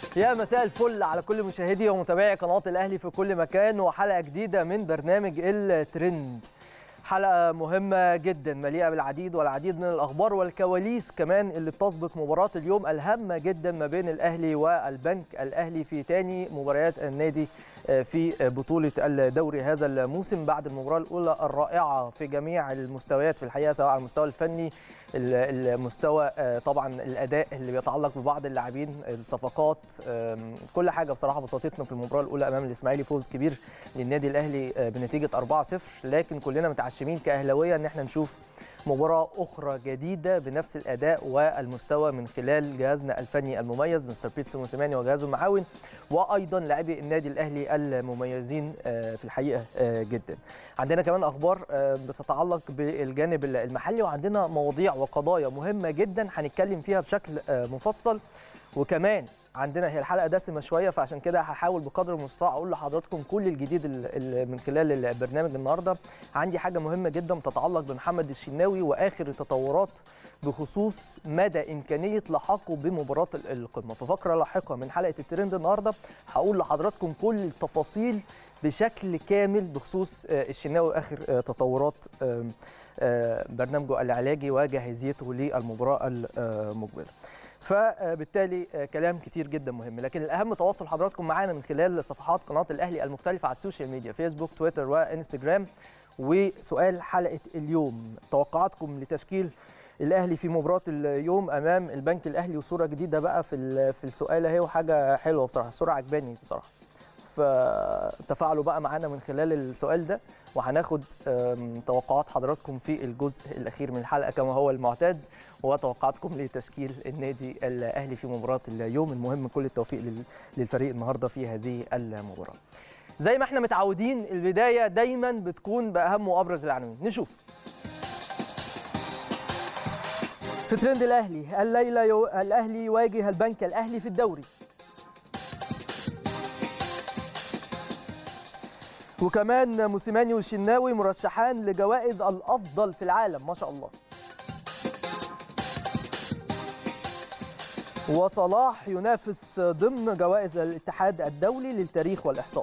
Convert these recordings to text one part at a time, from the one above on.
يا مساء الفل على كل مشاهدي ومتابعي قناه الاهلي في كل مكان وحلقه جديده من برنامج الترند حلقه مهمه جدا مليئه بالعديد والعديد من الاخبار والكواليس كمان اللي بتسبق مباراه اليوم الهامه جدا ما بين الاهلي والبنك الاهلي في ثاني مباريات النادي في بطولة الدوري هذا الموسم بعد المباراة الأولى الرائعة في جميع المستويات في الحقيقة سواء على المستوى الفني المستوى طبعا الأداء اللي بيتعلق ببعض اللاعبين الصفقات كل حاجة بصراحة بساطتنا في المباراة الأولى أمام الإسماعيلي فوز كبير للنادي الأهلي بنتيجة 4-0 لكن كلنا متعشمين كأهلاوية إن احنا نشوف مباراة أخرى جديدة بنفس الأداء والمستوى من خلال جهازنا الفني المميز مستر بيتسو موسيماني وجهازه المعاون وأيضا لاعبي النادي الأهلي المميزين في الحقيقة جدا. عندنا كمان أخبار بتتعلق بالجانب المحلي وعندنا مواضيع وقضايا مهمة جدا هنتكلم فيها بشكل مفصل وكمان عندنا هي الحلقه دسمه شويه فعشان كده هحاول بقدر المستطاع اقول لحضراتكم كل الجديد من خلال البرنامج النهارده عندي حاجه مهمه جدا تتعلق بمحمد الشناوي واخر التطورات بخصوص مدى امكانيه لحاقه بمباراه القمه في فقره لاحقه من حلقه الترند النهارده هقول لحضراتكم كل التفاصيل بشكل كامل بخصوص الشناوي اخر تطورات برنامجه العلاجي وجاهزيته للمباراه المقبله فبالتالي كلام كتير جدا مهم لكن الاهم تواصل حضراتكم معانا من خلال صفحات قناه الاهلي المختلفه على السوشيال ميديا فيسبوك تويتر وانستجرام وسؤال حلقه اليوم توقعاتكم لتشكيل الاهلي في مباراه اليوم امام البنك الاهلي وصوره جديده بقى في في السؤال اهي وحاجه حلوه بصراحه الصوره عجباني بصراحه فتفاعلوا بقى معانا من خلال السؤال ده وهناخد توقعات حضراتكم في الجزء الاخير من الحلقه كما هو المعتاد وتوقعاتكم لتشكيل النادي الاهلي في مباراه اليوم المهم كل التوفيق للفريق النهارده في هذه المباراه زي ما احنا متعودين البدايه دايما بتكون باهم وابرز العناوين نشوف في ترند الاهلي الليله يو... الاهلي يواجه البنك الاهلي في الدوري وكمان موسيماني والشناوي مرشحان لجوائز الافضل في العالم ما شاء الله وصلاح ينافس ضمن جوائز الاتحاد الدولي للتاريخ والاحصاء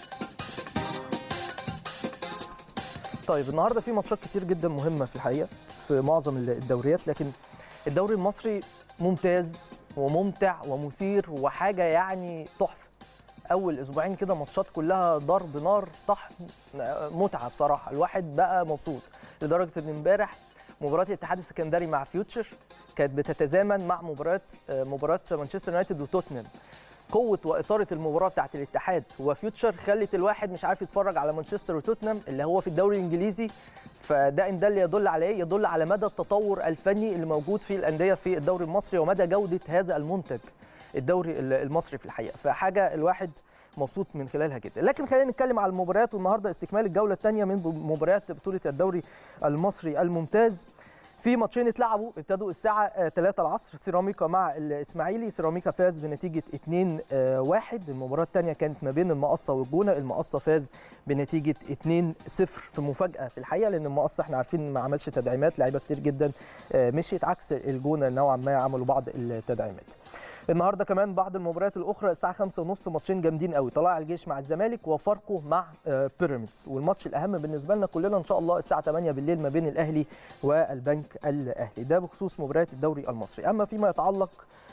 طيب النهارده في ماتشات كتير جدا مهمه في الحقيقه في معظم الدوريات لكن الدوري المصري ممتاز وممتع ومثير وحاجه يعني تحفه اول اسبوعين كده ماتشات كلها ضرب نار طحن متعه بصراحه الواحد بقى مبسوط لدرجه ان امبارح مباراه الاتحاد السكندري مع فيوتشر كانت بتتزامن مع مباراه مباراه مانشستر يونايتد وتوتنهام قوه واثاره المباراه بتاعت الاتحاد وفيوتشر خلت الواحد مش عارف يتفرج على مانشستر وتوتنهام اللي هو في الدوري الانجليزي فده ان ده اللي يدل على ايه يدل على مدى التطور الفني اللي موجود في الانديه في الدوري المصري ومدى جوده هذا المنتج الدوري المصري في الحقيقه فحاجه الواحد مبسوط من خلالها جدا لكن خلينا نتكلم على المباريات والنهارده استكمال الجوله الثانيه من مباريات بطوله الدوري المصري الممتاز في ماتشين اتلعبوا ابتدوا الساعه 3 العصر سيراميكا مع الاسماعيلي سيراميكا فاز بنتيجه 2 1 المباراه الثانيه كانت ما بين المقصه والجونه المقصه فاز بنتيجه 2 0 في مفاجاه في الحقيقه لان المقصه احنا عارفين ما عملش تدعيمات لعيبه كتير جدا مشيت عكس الجونه نوعا ما عملوا بعض التدعيمات النهارده كمان بعض المباريات الاخرى الساعه 5:30 ماتشين جامدين قوي طلائع الجيش مع الزمالك وفاركو مع بيراميدز والماتش الاهم بالنسبه لنا كلنا ان شاء الله الساعه 8 بالليل ما بين الاهلي والبنك الاهلي ده بخصوص مباريات الدوري المصري اما فيما يتعلق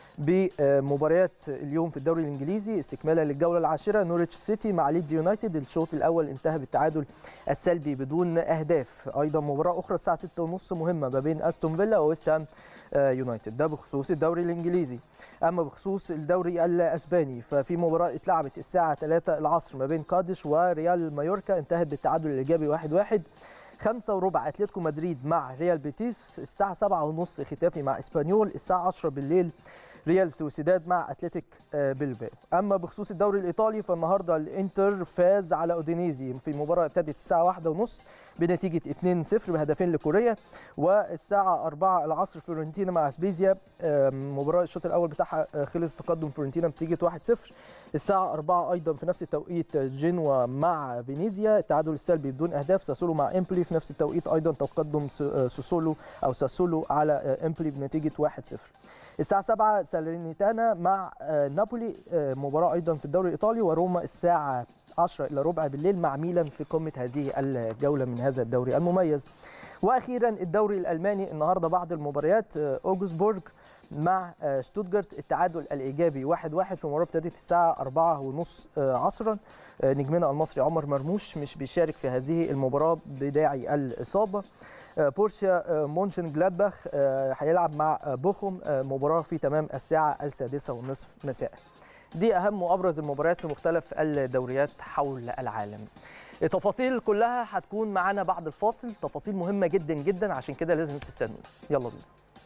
بمباريات اليوم في الدوري الانجليزي استكمالا للجوله العاشره نوريتش سيتي مع ليدز يونايتد الشوط الاول انتهى بالتعادل السلبي بدون اهداف ايضا مباراه اخرى الساعه 6:30 مهمه ما بين استون فيلا وويست هام يونايتد ده بخصوص الدوري الانجليزي اما بخصوص الدوري الاسباني ففي مباراه اتلعبت الساعه 3 العصر ما بين قادش وريال مايوركا انتهت بالتعادل الايجابي 1 1 خمسة وربع اتلتيكو مدريد مع ريال بيتيس الساعة سبعة ونص ختافي مع اسبانيول الساعة 10 بالليل ريال سوسيداد مع اتلتيك بلباو اما بخصوص الدوري الايطالي فالنهارده الانتر فاز على اودينيزي في مباراه ابتدت الساعه واحدة ونص بنتيجه 2-0 بهدفين لكوريا والساعه 4 العصر فيورنتينا مع اسبيزيا مباراه الشوط الاول بتاعها خلص تقدم فيورنتينا بنتيجه 1-0 الساعه 4 ايضا في نفس التوقيت جنوا مع فينيزيا التعادل السلبي بدون اهداف ساسولو مع امبلي في نفس التوقيت ايضا تقدم ساسولو او ساسولو على امبلي بنتيجه 1-0 الساعه 7 سالرنيتانا مع آه، نابولي آه، مباراه ايضا في الدوري الايطالي وروما الساعه 10 الى ربع بالليل مع ميلان في قمه هذه الجوله من هذا الدوري المميز واخيرا الدوري الالماني النهارده بعد المباريات آه، اوجسبورج مع آه، شتوتجارت التعادل الايجابي 1-1 في مباراه ابتدت الساعه 4:30 آه، عصرا آه، نجمنا المصري عمر مرموش مش بيشارك في هذه المباراه بداعي الاصابه آه، بورشيا آه، مونشن جلادباخ آه، هيلعب مع آه، بوخم آه، مباراه في تمام الساعه السادسة والنصف مساء دي اهم وابرز المباريات في مختلف الدوريات حول العالم التفاصيل كلها هتكون معانا بعد الفاصل تفاصيل مهمه جدا جدا عشان كده لازم تستنوا يلا بينا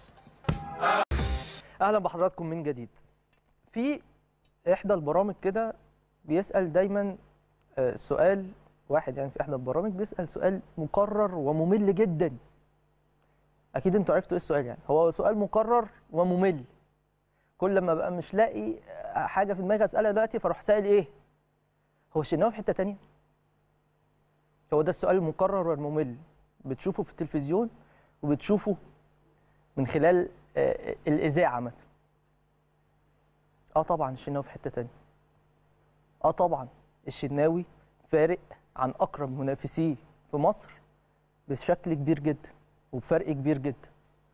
اهلا بحضراتكم من جديد في احدى البرامج كده بيسال دايما آه، سؤال واحد يعني في احدى البرامج بيسال سؤال مكرر وممل جدا اكيد انتوا عرفتوا ايه السؤال يعني هو سؤال مكرر وممل كل ما بقى مش لاقي آه، حاجه في دماغي اسالها دلوقتي فاروح سائل ايه هو الشناوي في حته تانية هو ده السؤال المكرر والممل بتشوفه في التلفزيون وبتشوفه من خلال آه، الاذاعه مثلا اه طبعا الشناوي في حته تانية اه طبعا الشناوي فارق عن اقرب منافسيه في مصر بشكل كبير جدا وبفرق كبير جدا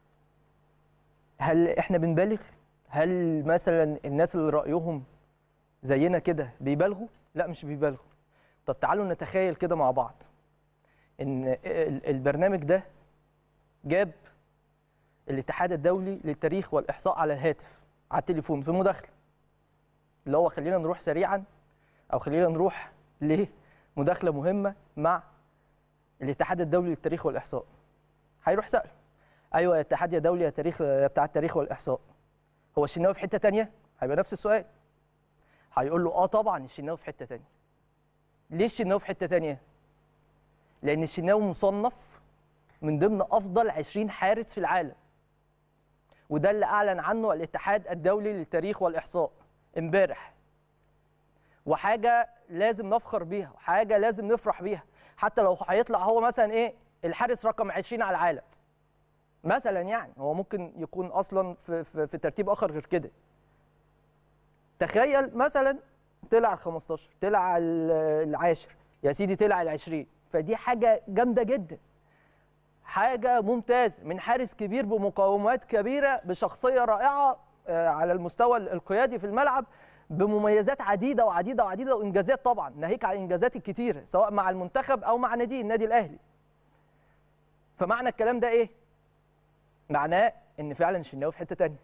هل احنا بنبالغ هل مثلا الناس اللي رايهم زينا كده بيبالغوا لا مش بيبالغوا طب تعالوا نتخيل كده مع بعض ان ال- البرنامج ده جاب الاتحاد الدولي للتاريخ والاحصاء على الهاتف على التليفون في مداخله اللي هو خلينا نروح سريعا او خلينا نروح لمداخله مهمه مع الاتحاد الدولي للتاريخ والاحصاء هيروح سأل ايوه يا اتحاد يا دولي يا تاريخ يا بتاع التاريخ والاحصاء هو الشناوي في حته تانية هيبقى نفس السؤال هيقول له اه طبعا الشناوي في حته تانية ليه الشناوي في حته تانية لان الشناوي مصنف من ضمن افضل 20 حارس في العالم وده اللي اعلن عنه الاتحاد الدولي للتاريخ والاحصاء امبارح وحاجه لازم نفخر بيها وحاجه لازم نفرح بيها حتى لو هيطلع هو مثلا ايه الحارس رقم 20 على العالم مثلا يعني هو ممكن يكون اصلا في, في, في ترتيب اخر غير كده تخيل مثلا طلع ال 15 طلع ال- العاشر يا سيدي طلع ال 20 فدي حاجه جامده جدا حاجه ممتازه من حارس كبير بمقاومات كبيره بشخصيه رائعه آه، على المستوى القيادي في الملعب بمميزات عديده وعديده وعديده وانجازات طبعا ناهيك عن الانجازات الكتيره سواء مع المنتخب او مع نادي النادي الاهلي فمعنى الكلام ده ايه معناه ان فعلا الشناوي في حته تانية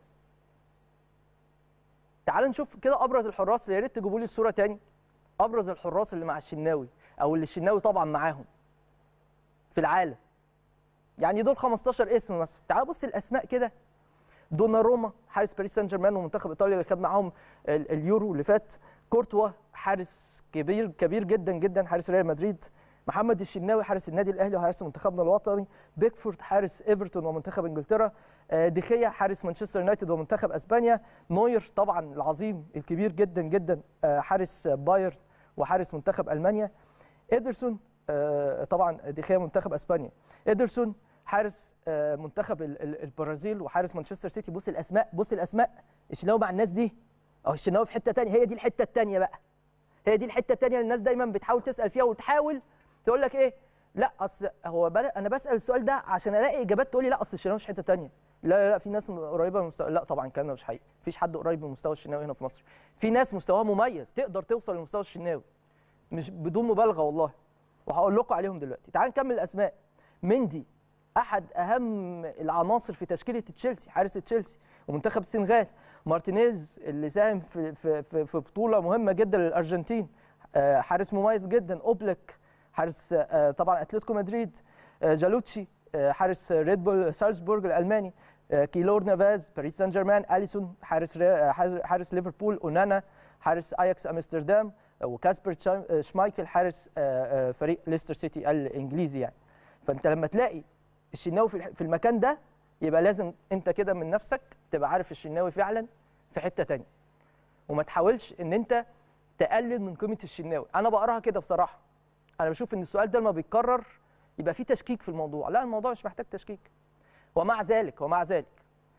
تعال نشوف كده ابرز الحراس يا ريت تجيبوا لي الصوره تاني ابرز الحراس اللي مع الشناوي او اللي الشناوي طبعا معاهم في العالم يعني دول 15 اسم مثلا تعال بص الاسماء كده دوناروما حارس باريس سان جيرمان ومنتخب ايطاليا اللي خد معاهم ال- اليورو اللي فات كورتوا حارس كبير كبير جدا جدا حارس ريال مدريد محمد الشناوي حارس النادي الاهلي وحارس منتخبنا الوطني بيكفورد حارس ايفرتون ومنتخب انجلترا آه، ديخيا حارس مانشستر يونايتد ومنتخب اسبانيا نوير طبعا العظيم الكبير جدا جدا آه، حارس بايرن وحارس منتخب المانيا ادرسون آه، طبعا ديخيا منتخب اسبانيا ادرسون حارس آه، منتخب ال- ال- البرازيل وحارس مانشستر سيتي بص الاسماء بص الاسماء الشناوي مع الناس دي اهو الشناوي في حته تانية هي دي الحته التانية بقى هي دي الحته التانية اللي الناس دايما بتحاول تسال فيها وتحاول تقول لك ايه لا اصل هو بل... انا بسال السؤال ده عشان الاقي اجابات تقول لي لا اصل الشناوي مش حته تانية لا لا, لا في ناس قريبه من مستوى لا طبعا الكلام ده مش حقيقي مفيش حد قريب من مستوى الشناوي هنا في مصر في ناس مستواها مميز تقدر توصل لمستوى الشناوي مش بدون مبالغه والله وهقول لكم عليهم دلوقتي تعال نكمل الاسماء مندي احد اهم العناصر في تشكيله تشيلسي حارس تشيلسي ومنتخب السنغال مارتينيز اللي ساهم في في في, في بطوله مهمه جدا للارجنتين آه، حارس مميز جدا اوبلك حارس آه، طبعا اتلتيكو مدريد آه، جالوتشي آه، حارس ريد بول سالزبورج الالماني آه، كيلور نافاز باريس سان جيرمان اليسون حارس ري- آه، حارس- حارس ليفربول اونانا حارس اياكس امستردام آه، وكاسبر شا- آه، شمايكل حارس آه، آه، فريق ليستر سيتي الانجليزي يعني فانت لما تلاقي الشناوي في الح- في المكان ده يبقى لازم انت كده من نفسك تبقى عارف الشناوي فعلا في حته تانية وما تحاولش ان انت تقلل من قيمه الشناوي انا بقراها كده بصراحه انا بشوف ان السؤال ده لما بيتكرر يبقى في تشكيك في الموضوع لا الموضوع مش محتاج تشكيك ومع ذلك ومع ذلك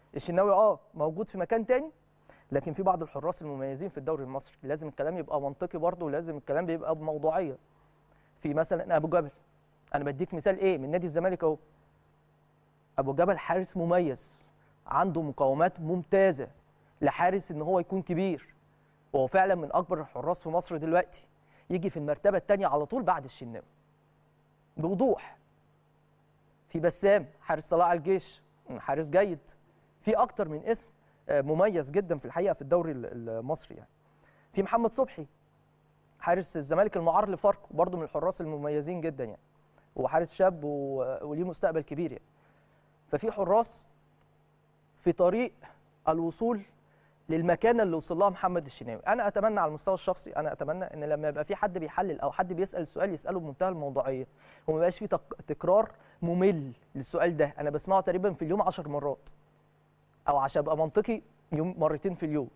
الشناوي اه موجود في مكان تاني لكن في بعض الحراس المميزين في الدوري المصري لازم الكلام يبقى منطقي برضه ولازم الكلام بيبقى بموضوعيه في مثلا ابو جبل انا بديك مثال ايه من نادي الزمالك اهو ابو جبل حارس مميز عنده مقومات ممتازه لحارس ان هو يكون كبير وهو فعلا من اكبر الحراس في مصر دلوقتي يجي في المرتبه الثانيه على طول بعد الشناوي بوضوح في بسام حارس طلائع الجيش حارس جيد في اكتر من اسم آه، مميز جدا في الحقيقه في الدوري ال- المصري يعني في محمد صبحي حارس الزمالك المعار لفاركو برضه من الحراس المميزين جدا يعني هو حارس شاب و- وليه مستقبل كبير يعني ففي حراس في طريق الوصول للمكانه اللي وصل لها محمد الشناوي انا اتمنى على المستوى الشخصي انا اتمنى ان لما يبقى في حد بيحلل او حد بيسال سؤال يساله بمنتهى الموضوعيه وما يبقاش في تك- تكرار ممل للسؤال ده انا بسمعه تقريبا في اليوم 10 مرات او عشان ابقى منطقي يوم مرتين في اليوم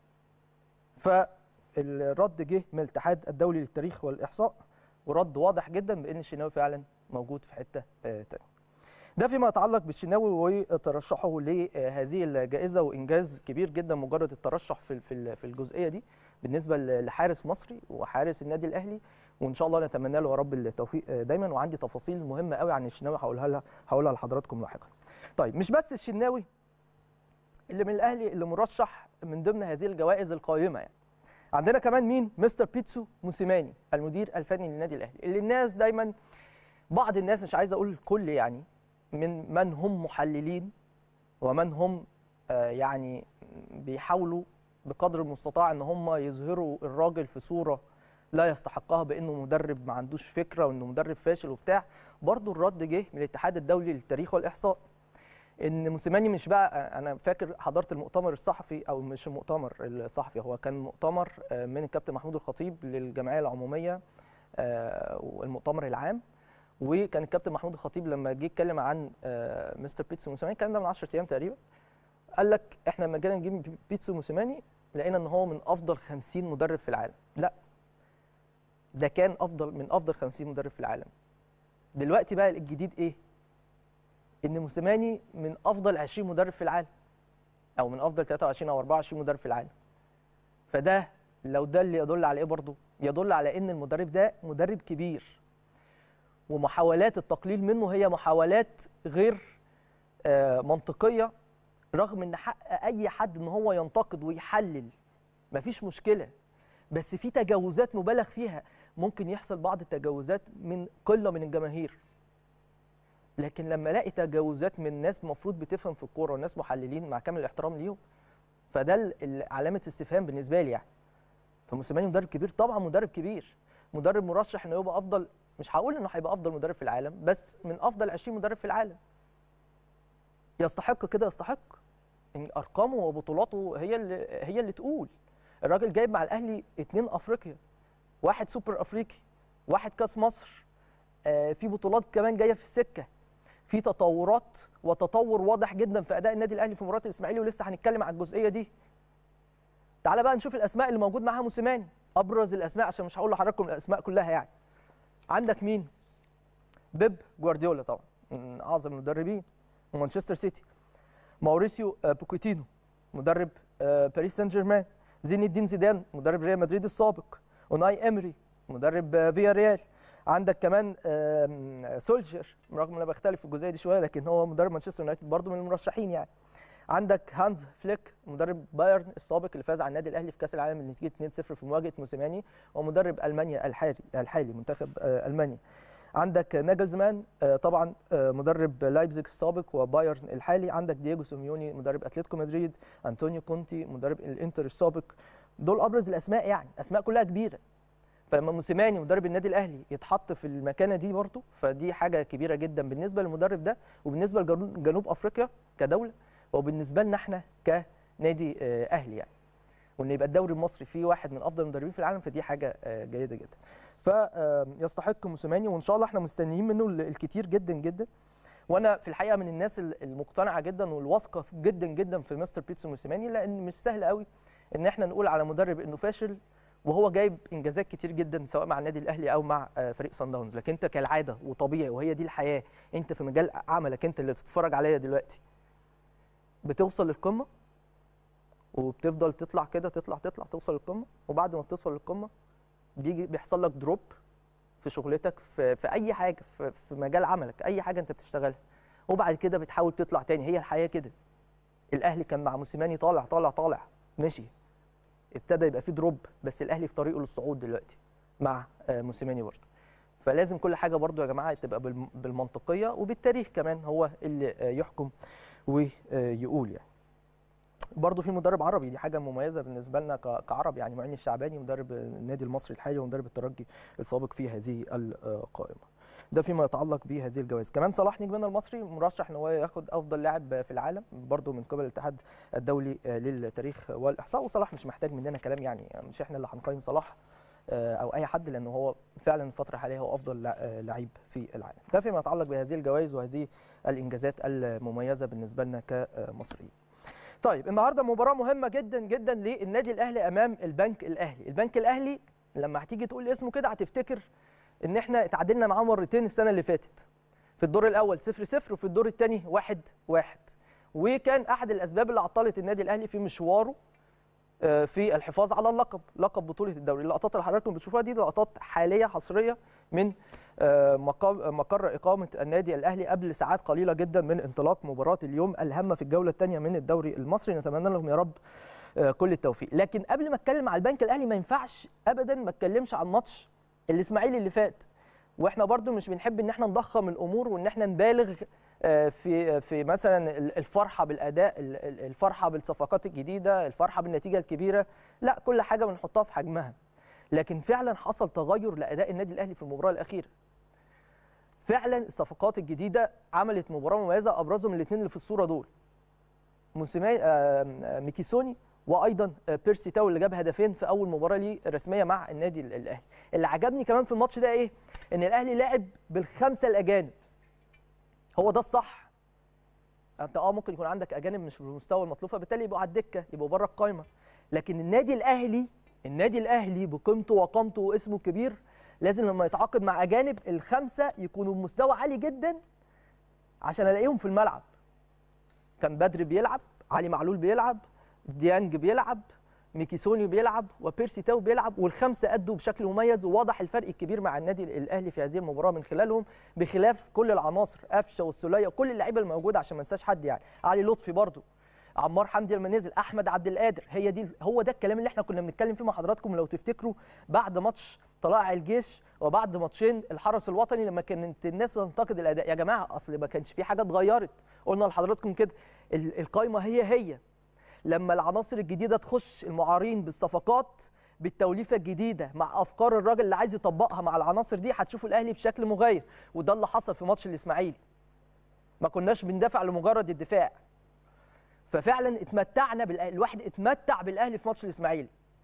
فالرد جه من الاتحاد الدولي للتاريخ والاحصاء ورد واضح جدا بان الشناوي فعلا موجود في حته آه، تانية ده فيما يتعلق بالشناوي وترشحه لهذه الجائزه وانجاز كبير جدا مجرد الترشح في في في الجزئيه دي بالنسبه لحارس مصري وحارس النادي الاهلي وان شاء الله نتمنى له يا رب التوفيق دايما وعندي تفاصيل مهمه قوي عن الشناوي هقولها لها هقولها لحضراتكم لاحقا. طيب مش بس الشناوي اللي من الاهلي اللي مرشح من ضمن هذه الجوائز القائمه يعني. عندنا كمان مين؟ مستر بيتسو موسيماني المدير الفني للنادي الاهلي اللي الناس دايما بعض الناس مش عايز اقول الكل يعني من من هم محللين ومن هم آه، يعني بيحاولوا بقدر المستطاع ان هم يظهروا الراجل في صوره لا يستحقها بانه مدرب ما عندوش فكره وانه مدرب فاشل وبتاع برضه الرد جه من الاتحاد الدولي للتاريخ والاحصاء ان موسيماني مش بقى انا فاكر حضرت المؤتمر الصحفي او مش المؤتمر الصحفي هو كان مؤتمر آه، من الكابتن محمود الخطيب للجمعيه العموميه آه، والمؤتمر العام وكان الكابتن محمود الخطيب لما جه يتكلم عن آه، مستر بيتسو موسيماني الكلام ده من 10 ايام تقريبا قال لك احنا لما جينا نجيب بيتسو موسيماني لقينا ان هو من افضل 50 مدرب في العالم لا ده كان افضل من افضل 50 مدرب في العالم دلوقتي بقى الجديد ايه ان موسيماني من افضل 20 مدرب في العالم او من افضل 23 او 24 مدرب في العالم فده لو ده اللي يدل على ايه برضه يدل على ان المدرب ده مدرب كبير ومحاولات التقليل منه هي محاولات غير آه، منطقيه رغم ان حق اي حد ان هو ينتقد ويحلل مفيش مشكله بس في تجاوزات مبالغ فيها ممكن يحصل بعض التجاوزات من قله من الجماهير لكن لما الاقي تجاوزات من ناس المفروض بتفهم في الكوره وناس محللين مع كامل الاحترام ليهم فده ال- ال- علامه استفهام بالنسبه لي يعني فموسيماني مدرب كبير طبعا مدرب كبير مدرب مرشح انه يبقى افضل مش هقول انه هيبقى افضل مدرب في العالم بس من افضل 20 مدرب في العالم يستحق كده يستحق ان ارقامه وبطولاته هي اللي هي اللي تقول الراجل جايب مع الاهلي اتنين افريقيا واحد سوبر افريقي واحد كاس مصر آه في بطولات كمان جايه في السكه في تطورات وتطور واضح جدا في اداء النادي الاهلي في مباراه الاسماعيلي ولسه هنتكلم عن الجزئيه دي تعال بقى نشوف الاسماء اللي موجود معاها موسيماني ابرز الاسماء عشان مش هقول لحضراتكم الاسماء كلها يعني عندك مين بيب جوارديولا طبعا من اعظم المدربين ومانشستر سيتي ماوريسيو آه، بوكيتينو مدرب آه، باريس سان جيرمان زين الدين زيدان مدرب ريال مدريد السابق اوناي امري مدرب آه، فيا ريال عندك كمان آم، سولجر رغم ان انا بختلف في الجزئيه دي شويه لكن هو مدرب مانشستر يونايتد برضه من المرشحين يعني عندك هانز فليك مدرب بايرن السابق اللي فاز على النادي الاهلي في كاس العالم بنتيجه 2-0 في مواجهه موسيماني ومدرب المانيا الحالي الحالي منتخب آه، المانيا عندك ناجلزمان آه، طبعا آه، مدرب لايبزيج السابق وبايرن الحالي عندك دييجو سيميوني مدرب اتلتيكو مدريد انطونيو كونتي مدرب الانتر السابق دول ابرز الاسماء يعني اسماء كلها كبيره فلما موسيماني مدرب النادي الاهلي يتحط في المكانه دي برضه فدي حاجه كبيره جدا بالنسبه للمدرب ده وبالنسبه لجنوب افريقيا كدوله وبالنسبه لنا احنا كنادي آه، اهلي يعني وان يبقى الدوري المصري فيه واحد من افضل المدربين في العالم فدي حاجه آه، جيده جدا فيستحق موسيماني وان شاء الله احنا مستنيين منه ال- الكتير جدا جدا وانا في الحقيقه من الناس ال- المقتنعه جدا والواثقه جدا جدا في مستر بيتسو موسيماني لان مش سهل قوي ان احنا نقول على مدرب انه فاشل وهو جايب انجازات كتير جدا سواء مع النادي الاهلي او مع آه، فريق صن داونز لكن انت كالعاده وطبيعي وهي دي الحياه انت في مجال عملك انت اللي بتتفرج عليا دلوقتي بتوصل للقمه وبتفضل تطلع كده تطلع تطلع توصل للقمه وبعد ما بتوصل للقمه بيجي بيحصل لك دروب في شغلتك في, في اي حاجه في, في مجال عملك اي حاجه انت بتشتغلها وبعد كده بتحاول تطلع تاني هي الحياه كده الاهلي كان مع موسيماني طالع طالع طالع مشي ابتدى يبقى فيه دروب بس الاهلي في طريقه للصعود دلوقتي مع آه، موسيماني برضه فلازم كل حاجه برضه يا جماعه تبقى بالم- بالمنطقيه وبالتاريخ كمان هو اللي آه، يحكم ويقول يعني برضه في مدرب عربي دي حاجه مميزه بالنسبه لنا ك- كعرب يعني معين الشعباني مدرب النادي المصري الحالي ومدرب الترجي السابق في هذه القائمه ده فيما يتعلق بهذه الجوائز كمان صلاح نجمنا المصري مرشح ان هو ياخد افضل لاعب في العالم برضه من قبل الاتحاد الدولي آه، للتاريخ والاحصاء وصلاح مش محتاج مننا كلام يعني مش احنا اللي هنقيم صلاح آه، او اي حد لانه هو فعلا الفتره الحاليه هو افضل لع- آه، لعيب في العالم ده فيما يتعلق بهذه الجوائز وهذه الانجازات المميزه بالنسبه لنا كمصريين طيب النهارده مباراه مهمه جدا جدا للنادي الاهلي امام البنك الاهلي البنك الاهلي لما هتيجي تقول اسمه كده هتفتكر ان احنا اتعادلنا معاه مرتين السنه اللي فاتت في الدور الاول 0 0 وفي الدور الثاني 1 1 وكان احد الاسباب اللي عطلت النادي الاهلي في مشواره آه، في الحفاظ على اللقب لقب بطوله الدوري اللقطات اللي حضراتكم بتشوفوها دي لقطات حاليه حصريه من آه، مقام- مقر اقامه النادي الاهلي قبل ساعات قليله جدا من انطلاق مباراه اليوم الهامه في الجوله الثانيه من الدوري المصري نتمنى لهم يا رب آه، كل التوفيق لكن قبل ما اتكلم على البنك الاهلي ما ينفعش ابدا ما اتكلمش عن ماتش الاسماعيلي اللي فات واحنا برضو مش بنحب ان احنا نضخم الامور وان احنا نبالغ آه، في في مثلا الفرحه بالاداء ال- ال- الفرحه بالصفقات الجديده الفرحه بالنتيجه الكبيره لا كل حاجه بنحطها في حجمها لكن فعلا حصل تغير لاداء النادي الاهلي في المباراه الاخيره فعلا الصفقات الجديده عملت مباراه مميزه ابرزهم الاثنين اللي في الصوره دول موسيماني آه، آه، ميكيسوني وايضا آه، بيرسي تاو اللي جاب هدفين في اول مباراه ليه رسميه مع النادي ال- الاهلي اللي عجبني كمان في الماتش ده ايه ان الاهلي لعب بالخمسه الاجانب هو ده الصح انت اه ممكن يكون عندك اجانب مش بالمستوى المطلوب فبالتالي يبقوا على الدكه يبقوا بره القايمه لكن النادي الاهلي النادي الاهلي بقيمته وقامته واسمه الكبير لازم لما يتعاقد مع اجانب الخمسه يكونوا بمستوى عالي جدا عشان الاقيهم في الملعب كان بدر بيلعب علي معلول بيلعب ديانج بيلعب ميكيسوني بيلعب وبيرسي تاو بيلعب والخمسه ادوا بشكل مميز وواضح الفرق الكبير مع النادي الاهلي في هذه المباراه من خلالهم بخلاف كل العناصر قفشه والسوليه وكل اللعيبه الموجوده عشان ما ننساش حد يعني علي لطفي برضو عمار حمدي لما نزل احمد عبد القادر هي دي هو ده الكلام اللي احنا كنا بنتكلم فيه مع حضراتكم لو تفتكروا بعد ماتش طلائع الجيش وبعد ماتشين الحرس الوطني لما كانت الناس بتنتقد الاداء يا جماعه اصل ما كانش في حاجه اتغيرت قلنا لحضراتكم كده ال- القايمه هي هي لما العناصر الجديده تخش المعارين بالصفقات بالتوليفه الجديده مع افكار الراجل اللي عايز يطبقها مع العناصر دي هتشوفوا الاهلي بشكل مغاير وده اللي حصل في ماتش الاسماعيلي ما كناش بندافع لمجرد الدفاع ففعلا اتمتعنا بالأهلي الواحد اتمتع بالاهلي في ماتش الاسماعيلي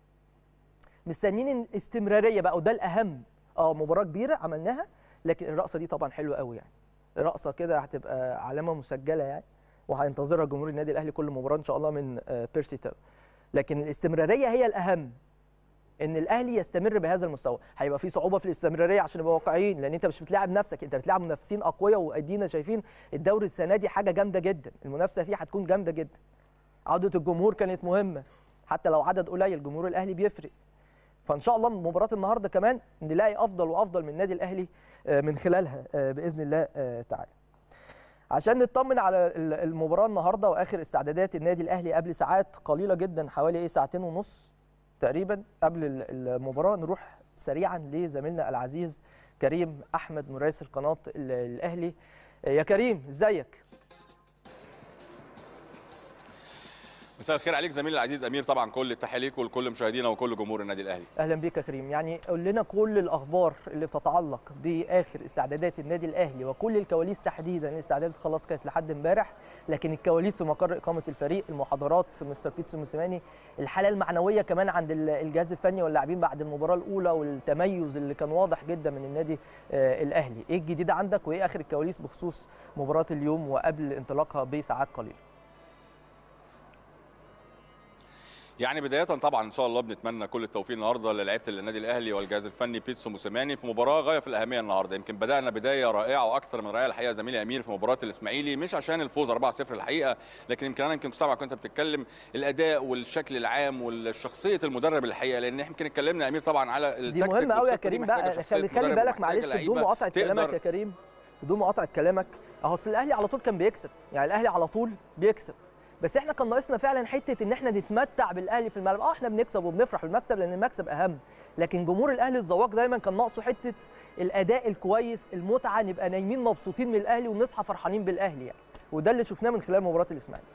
مستنيين الاستمراريه بقى وده الاهم اه مباراه كبيره عملناها لكن الرقصه دي طبعا حلوه قوي يعني رقصه كده هتبقى علامه مسجله يعني وهينتظرها جمهور النادي الاهلي كل مباراه ان شاء الله من آه، بيرسي تاو لكن الاستمراريه هي الاهم ان الاهلي يستمر بهذا المستوى هيبقى في صعوبه في الاستمراريه عشان نبقى واقعيين لان انت مش بتلاعب نفسك انت بتلاعب منافسين اقوياء وادينا شايفين الدوري السنه دي حاجه جامده جدا المنافسه فيه هتكون جامده جدا عوده الجمهور كانت مهمه حتى لو عدد قليل جمهور الاهلي بيفرق فان شاء الله مباراه النهارده كمان نلاقي افضل وافضل من النادي الاهلي آه، من خلالها آه، باذن الله آه، تعالى عشان نطمن على ال- المباراه النهارده واخر استعدادات النادي الاهلي قبل ساعات قليله جدا حوالي ايه ساعتين ونص تقريبا قبل ال- المباراه نروح سريعا لزميلنا العزيز كريم احمد مراسل قناه ال- الاهلي يا كريم ازيك مساء الخير عليك زميلي العزيز امير طبعا كل التحيه ليك ولكل مشاهدينا وكل جمهور النادي الاهلي اهلا بيك يا كريم يعني قول لنا كل الاخبار اللي بتتعلق باخر استعدادات النادي الاهلي وكل الكواليس تحديدا الاستعدادات خلاص كانت لحد امبارح لكن الكواليس في مقر اقامه الفريق المحاضرات مستر بيتسو موسيماني الحاله المعنويه كمان عند ال- الجهاز الفني واللاعبين بعد المباراه الاولى والتميز اللي كان واضح جدا من النادي آه، الاهلي ايه الجديد عندك وايه اخر الكواليس بخصوص مباراه اليوم وقبل انطلاقها بساعات قليله يعني بدايه طبعا ان شاء الله بنتمنى كل التوفيق النهارده للاعيبه النادي الاهلي والجهاز الفني بيتسو موسيماني في مباراه غايه في الاهميه النهارده يمكن بدانا بدايه رائعه واكثر من رائعه الحقيقه زميلي امير في مباراه الاسماعيلي مش عشان الفوز 4-0 الحقيقه لكن يمكن انا يمكن سامعك وانت بتتكلم الاداء والشكل العام والشخصيه المدرب الحقيقه لان يمكن اتكلمنا يا امير طبعا على دي مهمه قوي يا كريم بقى خلي, خلي بالك معلش بدون مقاطعه كلامك يا كريم بدون مقاطعه كلامك اهو اصل الاهلي على طول كان بيكسب يعني الاهلي على طول بيكسب بس احنا كان ناقصنا فعلا حته ان احنا نتمتع بالاهلي في الملعب اه احنا بنكسب وبنفرح بالمكسب لان المكسب اهم لكن جمهور الاهلي الزواج دايما كان ناقصه حته الاداء الكويس المتعه نبقى نايمين مبسوطين من الاهلي ونصحى فرحانين بالاهلي يعني وده اللي شفناه من خلال مباراه الاسماعيلي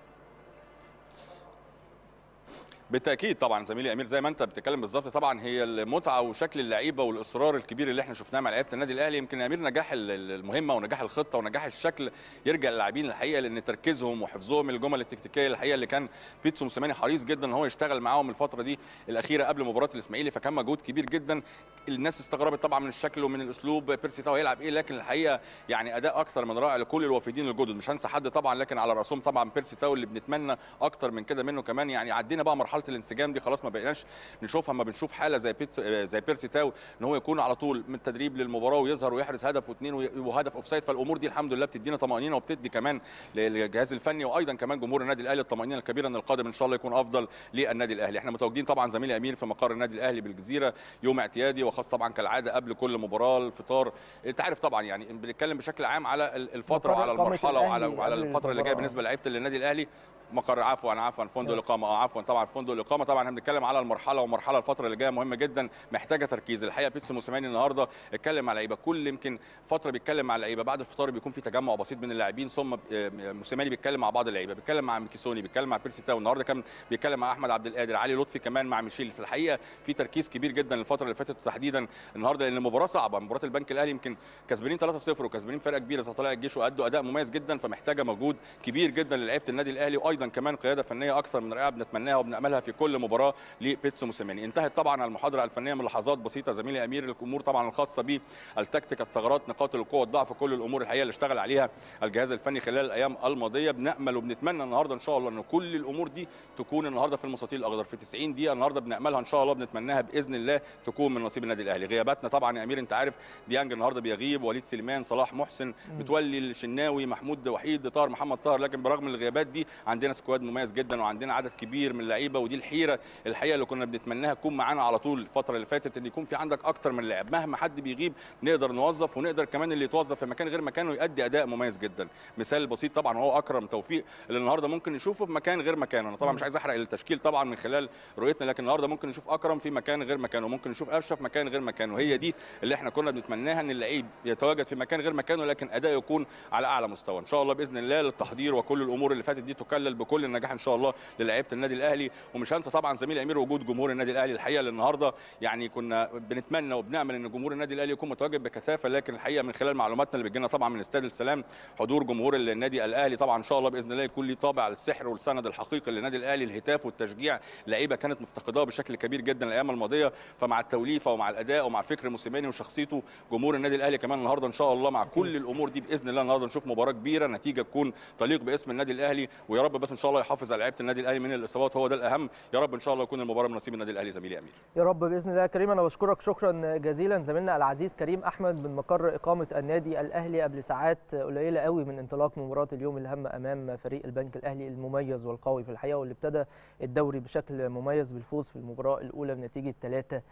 بالتاكيد طبعا زميلي امير زي ما انت بتتكلم بالظبط طبعا هي المتعه وشكل اللعيبه والاصرار الكبير اللي احنا شفناه مع لعيبه النادي الاهلي يمكن امير نجاح المهمه ونجاح الخطه ونجاح الشكل يرجع للاعبين الحقيقه لان تركيزهم وحفظهم الجمل التكتيكيه الحقيقه اللي كان بيتسو موسيماني حريص جدا ان هو يشتغل معاهم الفتره دي الاخيره قبل مباراه الاسماعيلي فكان مجهود كبير جدا الناس استغربت طبعا من الشكل ومن الاسلوب بيرسي تاو هيلعب ايه لكن الحقيقه يعني اداء اكثر من رائع لكل الوافدين الجدد مش هنسى حد طبعا لكن على راسهم طبعا بيرسي تاو اللي بنتمنى اكتر من كده منه كمان يعني عدينا بقى مرحله الانسجام دي خلاص ما بقيناش نشوفها اما بنشوف حاله زي بيت زي بيرسي تاو ان هو يكون على طول من التدريب للمباراه ويظهر ويحرز هدف واثنين وهدف اوف سايد فالامور دي الحمد لله بتدينا طمانينه وبتدي كمان للجهاز الفني وايضا كمان جمهور النادي الاهلي الطمانينه الكبيره ان القادم ان شاء الله يكون افضل للنادي الاهلي احنا متواجدين طبعا زميلي امير في مقر النادي الاهلي بالجزيره يوم اعتيادي وخاص طبعا كالعاده قبل كل مباراه الفطار انت عارف طبعا يعني بنتكلم بشكل عام على الفتره وعلى المرحله وعلى وعلى الفتره اللي جايه بالنسبه لعيبه النادي الاهلي مقر عفوا عفوا فندق الاقامه اه عفوا طبعا فندق الاقامه طبعا احنا بنتكلم على المرحله ومرحله الفتره اللي جايه مهمه جدا محتاجه تركيز الحقيقه بيتسو موسيماني النهارده اتكلم مع لعيبه كل يمكن فتره بيتكلم مع اللعيبه بعد الفطار بيكون في تجمع بسيط من اللاعبين ثم موسيماني بيتكلم مع بعض اللعيبه بيتكلم مع ميكيسوني بيتكلم مع بيرسي تاو النهارده كان بيتكلم مع احمد عبد القادر علي لطفي كمان مع ميشيل في الحقيقه في تركيز كبير جدا الفتره اللي فاتت وتحديدا النهارده لان المباراه صعبه مباراه البنك الاهلي يمكن كسبانين 3-0 وكسبانين فرقه كبيره زي طلائع الجيش وادوا اداء مميز جدا فمحتاجه مجهود كبير جدا للعيبه النادي الاهلي وايضا كمان قياده فنيه اكثر من رائعه بنتمناها وبناملها في كل مباراه لبيتسو موسيماني انتهت طبعا المحاضره الفنيه من لحظات بسيطه زميلي امير الامور طبعا الخاصه بالتكتيك الثغرات نقاط القوه الضعف كل الامور الحقيقه اللي اشتغل عليها الجهاز الفني خلال الايام الماضيه بنامل وبنتمنى النهارده ان شاء الله ان كل الامور دي تكون النهارده في المستطيل الاخضر في 90 دقيقه النهارده بناملها ان شاء الله بنتمناها باذن الله تكون من نصيب النادي الاهلي غياباتنا طبعا يا امير انت عارف ديانج النهارده بيغيب وليد سليمان صلاح محسن متولي الشناوي محمود وحيد طاهر محمد طاهر لكن برغم الغيابات دي عندنا سكواد مميز جدا وعندنا عدد كبير من اللعيبه ودي الحيره الحقيقه اللي كنا بنتمناها تكون معانا على طول الفتره اللي فاتت ان يكون في عندك اكتر من لاعب مهما حد بيغيب نقدر نوظف ونقدر كمان اللي يتوظف في مكان غير مكانه يؤدي اداء مميز جدا مثال بسيط طبعا هو اكرم توفيق اللي النهارده ممكن نشوفه في مكان غير مكانه انا طبعا مش عايز احرق التشكيل طبعا من خلال رؤيتنا لكن النهارده ممكن نشوف اكرم في مكان غير مكانه ممكن نشوف قفشه في مكان غير مكانه هي دي اللي احنا كنا بنتمناها ان اللعيب يتواجد في مكان غير مكانه لكن اداء يكون على اعلى مستوى ان شاء الله باذن الله للتحضير وكل الامور اللي فاتت دي تكلل بكل النجاح ان شاء الله للاعيبه النادي الاهلي ومش هنسى طبعا زميلي امير وجود جمهور النادي الاهلي الحقيقه اللي النهارده يعني كنا بنتمنى وبنامل ان جمهور النادي الاهلي يكون متواجد بكثافه لكن الحقيقه من خلال معلوماتنا اللي بتجينا طبعا من استاد السلام حضور جمهور النادي الاهلي طبعا ان شاء الله باذن الله يكون ليه طابع السحر والسند الحقيقي للنادي الاهلي الهتاف والتشجيع لعيبه كانت مفتقداه بشكل كبير جدا الايام الماضيه فمع التوليفه ومع الاداء ومع فكر موسيماني وشخصيته جمهور النادي الاهلي كمان النهارده ان شاء الله مع كل الامور دي باذن الله النهارده نشوف مباراه كبيره نتيجه تكون تليق باسم النادي الاهلي ويا رب بس ان شاء الله يحافظ على لعيبه النادي الاهلي من الاصابات هو ده الاهم يا رب ان شاء الله يكون المباراه من نصيب النادي الاهلي زميلي امير يا رب باذن الله يا كريم انا بشكرك شكرا جزيلا زميلنا العزيز كريم احمد من مقر اقامه النادي الاهلي قبل ساعات قليله قوي من انطلاق مباراه اليوم الهامه امام فريق البنك الاهلي المميز والقوي في الحقيقه واللي ابتدى الدوري بشكل مميز بالفوز في المباراه الاولى بنتيجه 3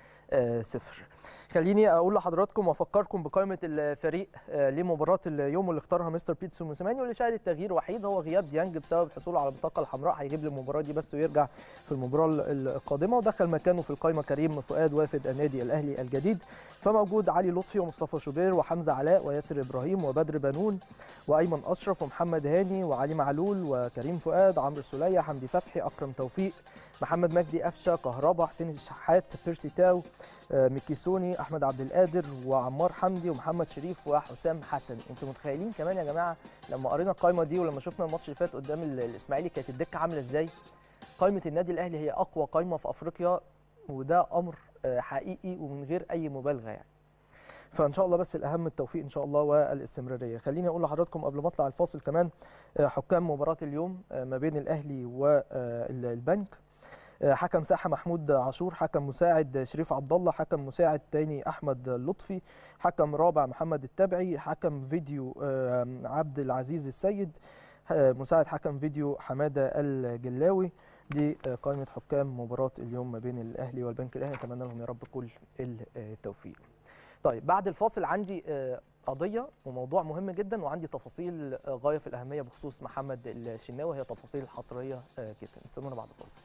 0 خليني اقول لحضراتكم وافكركم بقائمه الفريق لمباراه اليوم اللي اختارها مستر بيتسو موسيماني واللي شهدت تغيير وحيد هو غياب ديانج بسبب حصوله على البطاقه الحمراء هيغيب المباراه دي بس ويرجع في المباراه القادمه ودخل مكانه في القائمه كريم فؤاد وافد النادي الاهلي الجديد فموجود علي لطفي ومصطفى شوبير وحمزه علاء وياسر ابراهيم وبدر بنون وايمن اشرف ومحمد هاني وعلي معلول وكريم فؤاد عمرو السوليه حمدي فتحي اكرم توفيق محمد مجدي قفشه كهربا حسين الشحات بيرسي تاو ميكيسوني احمد عبد القادر وعمار حمدي ومحمد شريف وحسام حسن انتوا متخيلين كمان يا جماعه لما قرينا القائمه دي ولما شفنا الماتش اللي فات قدام الاسماعيلي كانت الدكه عامله ازاي قائمه النادي الاهلي هي اقوى قائمه في افريقيا وده امر حقيقي ومن غير اي مبالغه يعني فان شاء الله بس الاهم التوفيق ان شاء الله والاستمراريه خليني اقول لحضراتكم قبل ما اطلع الفاصل كمان حكام مباراه اليوم ما بين الاهلي والبنك حكم ساحه محمود عاشور حكم مساعد شريف عبد الله حكم مساعد تاني احمد لطفي حكم رابع محمد التبعي حكم فيديو عبد العزيز السيد مساعد حكم فيديو حماده الجلاوي دي قائمه حكام مباراه اليوم ما بين الاهلي والبنك الاهلي نتمنى لهم يا رب كل التوفيق طيب بعد الفاصل عندي قضيه وموضوع مهم جدا وعندي تفاصيل غايه في الاهميه بخصوص محمد الشناوي هي تفاصيل حصريه جدا استنونا بعد الفاصل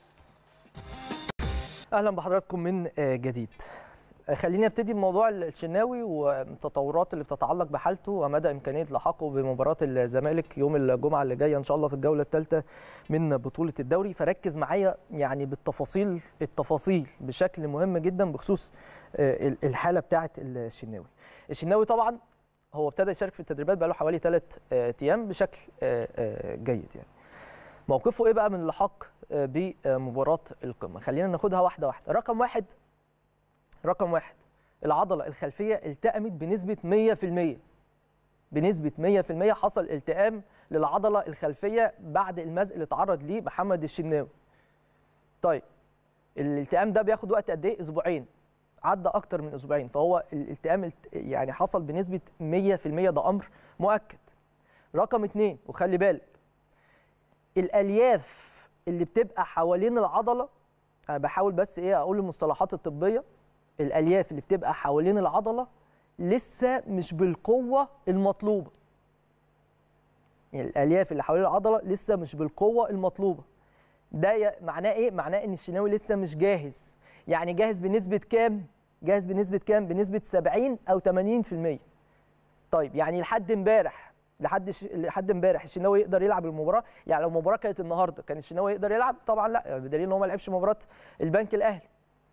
اهلا بحضراتكم من جديد خليني ابتدي بموضوع الشناوي والتطورات اللي بتتعلق بحالته ومدى امكانيه لحاقه بمباراه الزمالك يوم الجمعه اللي جايه ان شاء الله في الجوله الثالثه من بطوله الدوري فركز معايا يعني بالتفاصيل التفاصيل بشكل مهم جدا بخصوص الحاله بتاعه الشناوي الشناوي طبعا هو ابتدى يشارك في التدريبات بقى له حوالي ثلاث ايام بشكل جيد يعني موقفه ايه بقى من اللحاق بمباراه القمه خلينا ناخدها واحده واحده رقم واحد رقم واحد العضله الخلفيه التأمت بنسبه 100% بنسبه 100% حصل التئام للعضله الخلفيه بعد المزق اللي اتعرض ليه محمد الشناوي طيب الالتئام ده بياخد وقت قد ايه اسبوعين عدى اكتر من اسبوعين فهو الالتئام يعني حصل بنسبه 100% ده امر مؤكد رقم اتنين وخلي بالك الالياف اللي بتبقى حوالين العضله انا بحاول بس ايه اقول المصطلحات الطبيه الالياف اللي بتبقى حوالين العضله لسه مش بالقوه المطلوبه يعني الالياف اللي حوالين العضله لسه مش بالقوه المطلوبه ده معناه ايه معناه ان الشناوي لسه مش جاهز يعني جاهز بنسبه كام جاهز بنسبه كام بنسبه 70 او 80% طيب يعني لحد امبارح لحد ش... لحد امبارح الشناوي يقدر يلعب المباراه يعني لو المباراه كانت النهارده كان الشناوي يقدر يلعب طبعا لا بدليل ان هو ما لعبش مباراه البنك الاهلي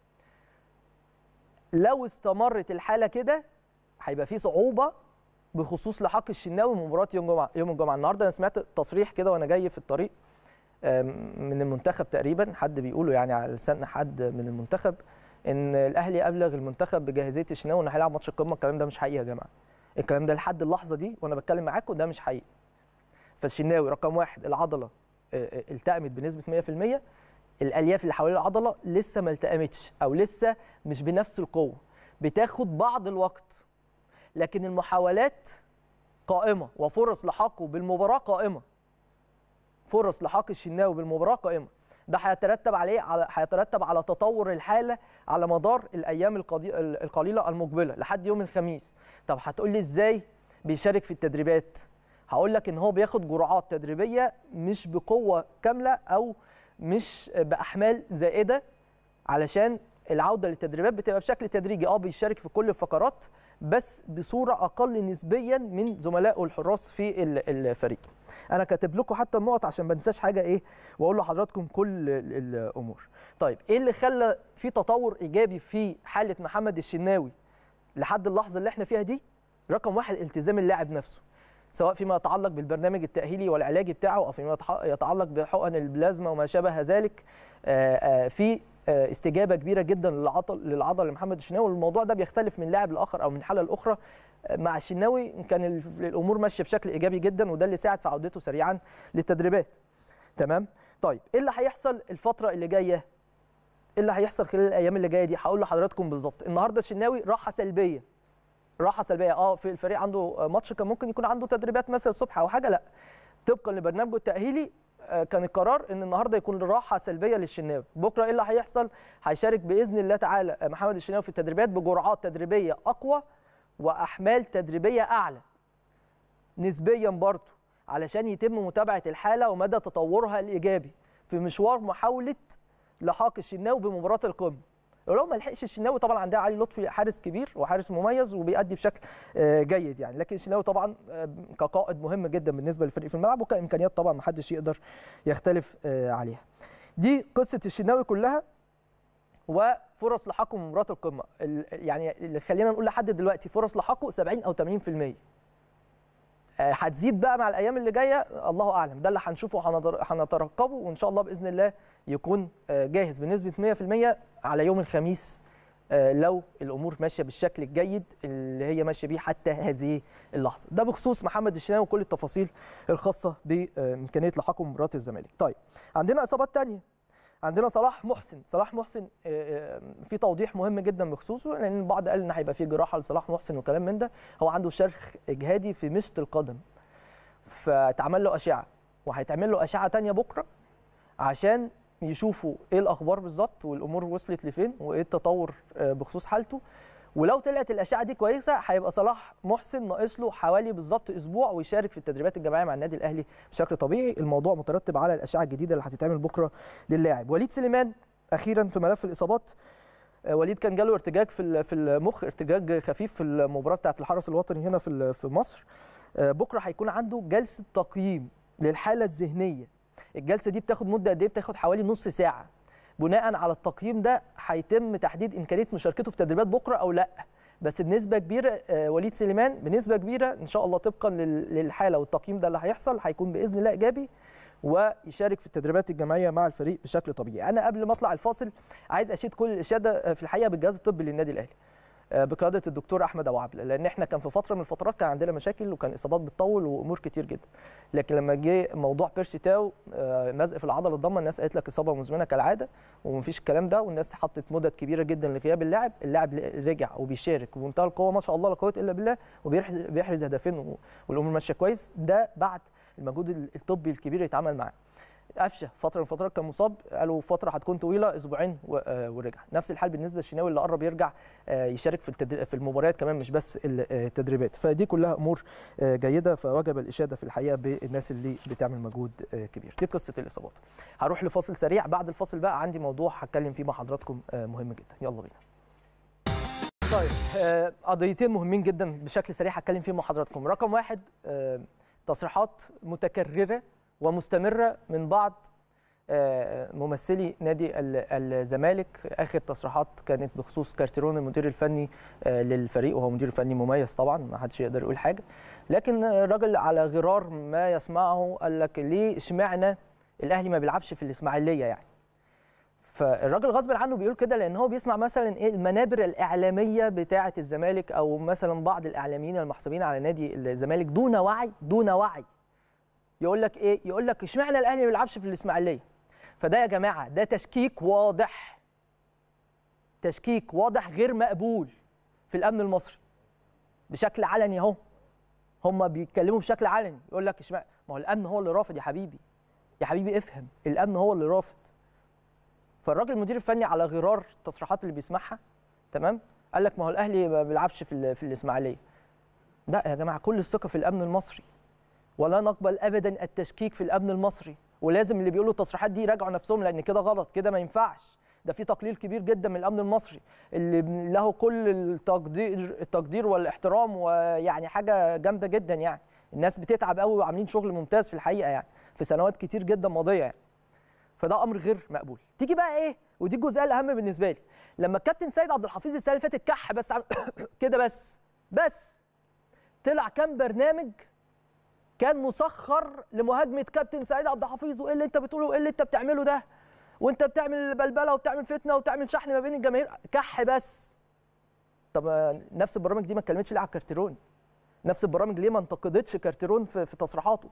لو استمرت الحاله كده هيبقى في صعوبه بخصوص لحاق الشناوي مباراه يوم الجمعه يوم الجمعه النهارده انا سمعت تصريح كده وانا جاي في الطريق من المنتخب تقريبا حد بيقوله يعني على لسان حد من المنتخب ان الاهلي ابلغ المنتخب بجاهزيه الشناوي انه هيلعب ماتش القمه الكلام ده مش حقيقي يا جماعه الكلام ده لحد اللحظه دي وانا بتكلم معاكم ده مش حقيقي فالشناوي رقم واحد العضله التأمت بنسبه 100% الالياف اللي حوالين العضله لسه ما التأمتش او لسه مش بنفس القوه بتاخد بعض الوقت لكن المحاولات قائمه وفرص لحاقه بالمباراه قائمه فرص لحاق الشناوي بالمباراه قائمه ده هيترتب عليه على هيترتب على تطور الحاله على مدار الايام القليله المقبله لحد يوم الخميس طب هتقول لي ازاي بيشارك في التدريبات هقول لك ان هو بياخد جرعات تدريبيه مش بقوه كامله او مش باحمال زائده علشان العوده للتدريبات بتبقى بشكل تدريجي اه بيشارك في كل الفقرات بس بصوره اقل نسبيا من زملائه الحراس في الفريق انا كاتب لكم حتى النقط عشان ما انساش حاجه ايه واقول لحضراتكم كل الامور طيب ايه اللي خلى في تطور ايجابي في حاله محمد الشناوي لحد اللحظه اللي احنا فيها دي رقم واحد التزام اللاعب نفسه سواء فيما يتعلق بالبرنامج التاهيلي والعلاجي بتاعه او فيما يتعلق بحقن البلازما وما شابه ذلك في استجابه كبيره جدا للعضل للعضله لمحمد الشناوي والموضوع ده بيختلف من لاعب لاخر او من حاله لاخرى مع الشناوي كان الامور ماشيه بشكل ايجابي جدا وده اللي ساعد في عودته سريعا للتدريبات تمام طيب ايه اللي هيحصل الفتره اللي جايه ايه اللي هيحصل خلال الايام اللي جايه دي هقول لحضراتكم بالظبط النهارده الشناوي راحه سلبيه راحه سلبيه اه في الفريق عنده ماتش كان ممكن يكون عنده تدريبات مثلا الصبح او حاجه لا طبقا لبرنامجه التاهيلي كان القرار ان النهارده يكون راحه سلبيه للشناوي بكره ايه اللي هيحصل هيشارك باذن الله تعالى محمد الشناوي في التدريبات بجرعات تدريبيه اقوى واحمال تدريبيه اعلى نسبيا برضه علشان يتم متابعه الحاله ومدى تطورها الايجابي في مشوار محاوله لحاق الشناوي بمباراه القمه ولو ما لحقش الشناوي طبعا عندها علي لطفي حارس كبير وحارس مميز وبيأدي بشكل جيد يعني لكن الشناوي طبعا كقائد مهم جدا بالنسبه للفريق في الملعب وكامكانيات طبعا ما حدش يقدر يختلف عليها دي قصه الشناوي كلها وفرص لحاقه بمباراه القمه يعني اللي خلينا نقول لحد دلوقتي فرص لحاقه 70 او 80% هتزيد بقى مع الايام اللي جايه الله اعلم ده اللي هنشوفه هنترقبه وان شاء الله باذن الله يكون جاهز بنسبه 100% على يوم الخميس لو الامور ماشيه بالشكل الجيد اللي هي ماشيه بيه حتى هذه اللحظه ده بخصوص محمد الشناوي وكل التفاصيل الخاصه بامكانيه لحاقه بمباراه الزمالك طيب عندنا اصابات ثانيه عندنا صلاح محسن صلاح محسن آه، آه، في توضيح مهم جدا بخصوصه لان البعض قال ان هيبقى في جراحه لصلاح محسن وكلام من ده هو عنده شرخ اجهادي في مشط القدم فتعمل له اشعه وهيتعمل له اشعه تانية بكره عشان يشوفوا ايه الاخبار بالظبط والامور وصلت لفين وايه التطور آه، بخصوص حالته ولو طلعت الاشعه دي كويسه هيبقى صلاح محسن ناقص له حوالي بالظبط اسبوع ويشارك في التدريبات الجماعيه مع النادي الاهلي بشكل طبيعي الموضوع مترتب على الاشعه الجديده اللي هتتعمل بكره للاعب وليد سليمان اخيرا في ملف الاصابات آه، وليد كان جاله ارتجاج في ال- في المخ ارتجاج خفيف في المباراه بتاعه الحرس الوطني هنا في ال- في مصر آه، بكره هيكون عنده جلسه تقييم للحاله الذهنيه الجلسه دي بتاخد مده قد ايه بتاخد حوالي نص ساعه بناء على التقييم ده هيتم تحديد امكانيه مشاركته في تدريبات بكره او لا بس بنسبه كبيره آه، وليد سليمان بنسبه كبيره ان شاء الله طبقا لل- للحاله والتقييم ده اللي هيحصل هيكون باذن الله ايجابي ويشارك في التدريبات الجماعيه مع الفريق بشكل طبيعي انا قبل ما اطلع الفاصل عايز اشيد كل الاشاده آه، في الحقيقه بالجهاز الطبي للنادي الاهلي آه، بقياده الدكتور احمد ابو عبله لان احنا كان في فتره من الفترات كان عندنا مشاكل وكان اصابات بتطول وامور كتير جدا لكن لما جه موضوع بيرسي تاو آه، مزق في العضله الضمه الناس قالت لك اصابه مزمنه كالعاده ومفيش الكلام ده والناس حطت مدد كبيره جدا لغياب اللاعب اللاعب رجع وبيشارك بمنتهى القوه ما شاء الله لا قوه الا بالله وبيحرز بيحرز هدفين و- والامور ماشيه كويس ده بعد المجهود الطبي الكبير اللي اتعمل معاه قفشه فتره من الفترات كان مصاب قالوا فتره هتكون طويله اسبوعين و- آه، ورجع نفس الحال بالنسبه للشناوي اللي قرب يرجع آه، يشارك في التدري... في المباريات كمان مش بس ال- آه، التدريبات فدي كلها امور آه، جيده فوجب الاشاده في الحقيقه بالناس اللي بتعمل مجهود آه، كبير دي قصه الاصابات هروح لفاصل سريع بعد الفاصل بقى عندي موضوع هتكلم فيه مع حضراتكم آه، مهم جدا يلا بينا طيب آه، قضيتين مهمين جدا بشكل سريع هتكلم فيهم مع حضراتكم رقم واحد آه، تصريحات متكرره ومستمره من بعض آه، ممثلي نادي ال- الزمالك اخر تصريحات كانت بخصوص كارتيرون المدير الفني آه، للفريق وهو مدير فني مميز طبعا ما حدش يقدر يقول حاجه لكن الراجل على غرار ما يسمعه قال لك ليه اشمعنى الاهلي ما بيلعبش في الاسماعيليه يعني فالراجل غصب عنه بيقول كده لان هو بيسمع مثلا ايه المنابر الاعلاميه بتاعه الزمالك او مثلا بعض الاعلاميين المحسوبين على نادي الزمالك دون وعي دون وعي يقول لك ايه يقول لك اشمعنى الاهلي ما بيلعبش في الاسماعيليه فده يا جماعه ده تشكيك واضح تشكيك واضح غير مقبول في الامن المصري بشكل علني اهو هم بيتكلموا بشكل علني يقول لك اشمعنى ما هو الامن هو اللي رافض يا حبيبي يا حبيبي افهم الامن هو اللي رافض فالراجل المدير الفني على غرار التصريحات اللي بيسمعها تمام قال لك ما هو الاهلي ما بيلعبش في ال- في الاسماعيليه لا يا جماعه كل الثقه في الامن المصري ولا نقبل ابدا التشكيك في الامن المصري ولازم اللي بيقولوا التصريحات دي يراجعوا نفسهم لان كده غلط كده ما ينفعش ده في تقليل كبير جدا من الامن المصري اللي له كل التقدير التقدير والاحترام ويعني حاجه جامده جدا يعني الناس بتتعب قوي وعاملين شغل ممتاز في الحقيقه يعني في سنوات كتير جدا ماضيه يعني فده امر غير مقبول تيجي بقى ايه ودي الجزئيه الاهم بالنسبه لي لما الكابتن سيد عبد الحفيظ السنه اللي فاتت كح بس عم... كده بس بس طلع كام برنامج كان مسخر لمهاجمه كابتن سعيد عبد الحفيظ وايه اللي انت بتقوله وايه اللي انت بتعمله ده وانت بتعمل بلبله وبتعمل فتنه وبتعمل شحن ما بين الجماهير كح بس طب آه، نفس البرامج دي ما اتكلمتش ليه على كارتيرون نفس البرامج ليه ما انتقدتش كارتيرون في, في تصريحاته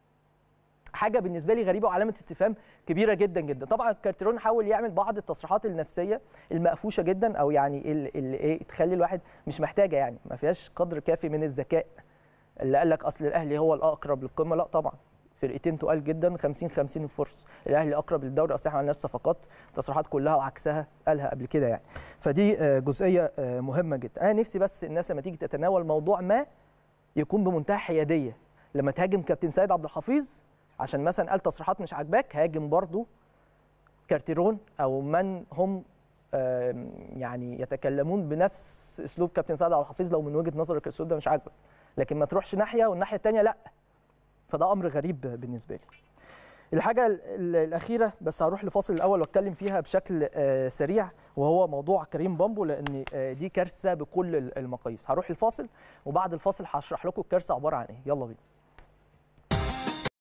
حاجه بالنسبه لي غريبه وعلامه استفهام كبيره جدا جدا طبعا كارتيرون حاول يعمل بعض التصريحات النفسيه المقفوشه جدا او يعني ال- اللي ايه تخلي الواحد مش محتاجه يعني ما فيهاش قدر كافي من الذكاء اللي قال لك اصل الاهلي هو الاقرب للقمه لا طبعا فرقتين تقال جدا 50 50 الفرص الاهلي اقرب للدوري اصل احنا ما عندناش صفقات تصريحات كلها وعكسها قالها قبل كده يعني فدي آه، جزئيه آه، مهمه جدا انا نفسي بس الناس لما تيجي تتناول موضوع ما يكون بمنتهى حياديه لما تهاجم كابتن سيد عبد الحفيظ عشان مثلا قال تصريحات مش عاجباك هاجم برضو كارتيرون او من هم آم، يعني يتكلمون بنفس اسلوب كابتن سعد عبد الحفيظ لو من وجهه نظرك الاسلوب ده مش عاجبك لكن ما تروحش ناحيه والناحيه الثانيه لا فده امر غريب بالنسبه لي الحاجه ال- ال- الاخيره بس هروح لفاصل الاول واتكلم فيها بشكل آه، سريع وهو موضوع كريم بامبو لان آه، دي كارثه بكل ال- المقاييس هروح الفاصل وبعد الفاصل هشرح لكم الكارثه عباره عن ايه يلا بينا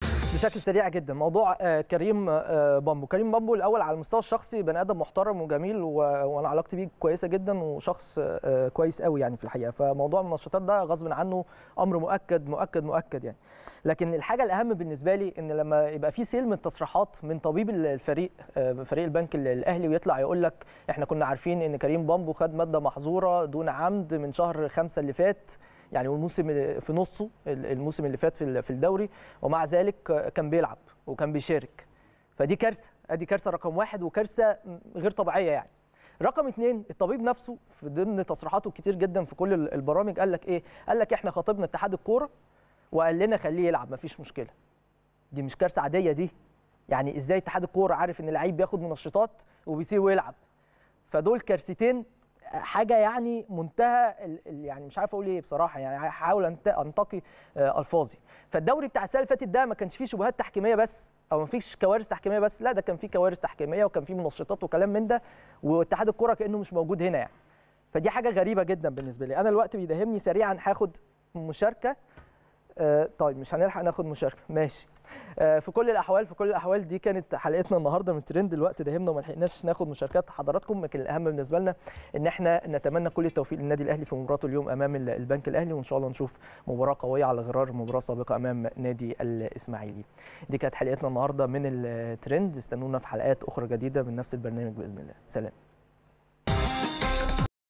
بشكل سريع جدا موضوع آه، كريم آه، بامبو كريم بامبو الاول على المستوى الشخصي بني ادم محترم وجميل و- وانا علاقتي بيه كويسه جدا وشخص آه، كويس قوي يعني في الحقيقه فموضوع المنشطات ده غصب عنه امر مؤكد مؤكد مؤكد يعني لكن الحاجه الاهم بالنسبه لي ان لما يبقى في سيل من تصريحات من طبيب الفريق آه، فريق البنك الاهلي ويطلع يقول لك احنا كنا عارفين ان كريم بامبو خد ماده محظوره دون عمد من شهر خمسة اللي فات يعني والموسم في نصه الموسم اللي فات في في الدوري ومع ذلك كان بيلعب وكان بيشارك فدي كارثه ادي كارثه رقم واحد وكارثه غير طبيعيه يعني رقم اثنين الطبيب نفسه في ضمن تصريحاته كتير جدا في كل البرامج قال لك ايه قال لك احنا خاطبنا اتحاد الكوره وقال لنا خليه يلعب مفيش مشكله دي مش كارثه عاديه دي يعني ازاي اتحاد الكوره عارف ان اللعيب بياخد منشطات وبيسيبه يلعب فدول كارثتين حاجه يعني منتهى ال- ال- يعني مش عارف اقول ايه بصراحه يعني هحاول أنت- انتقي آه، الفاظي فالدوري بتاع السنه اللي فاتت ده ما كانش فيه شبهات تحكيميه بس او ما فيش كوارث تحكيميه بس لا ده كان فيه كوارث تحكيميه وكان فيه منشطات وكلام من ده واتحاد الكره كانه مش موجود هنا يعني فدي حاجه غريبه جدا بالنسبه لي انا الوقت بيداهمني سريعا هاخد مشاركه آه، طيب مش هنلحق ناخد مشاركه ماشي آه، في كل الاحوال في كل الاحوال دي كانت حلقتنا النهارده من ترند الوقت داهمنا وما لحقناش ناخد مشاركات حضراتكم لكن الاهم بالنسبه لنا ان احنا نتمنى كل التوفيق للنادي الاهلي في مباراته اليوم امام ال- البنك الاهلي وان شاء الله نشوف مباراه قويه على غرار مباراه سابقه امام نادي الاسماعيلي دي كانت حلقتنا النهارده من الترند استنونا في حلقات اخرى جديده من نفس البرنامج باذن الله سلام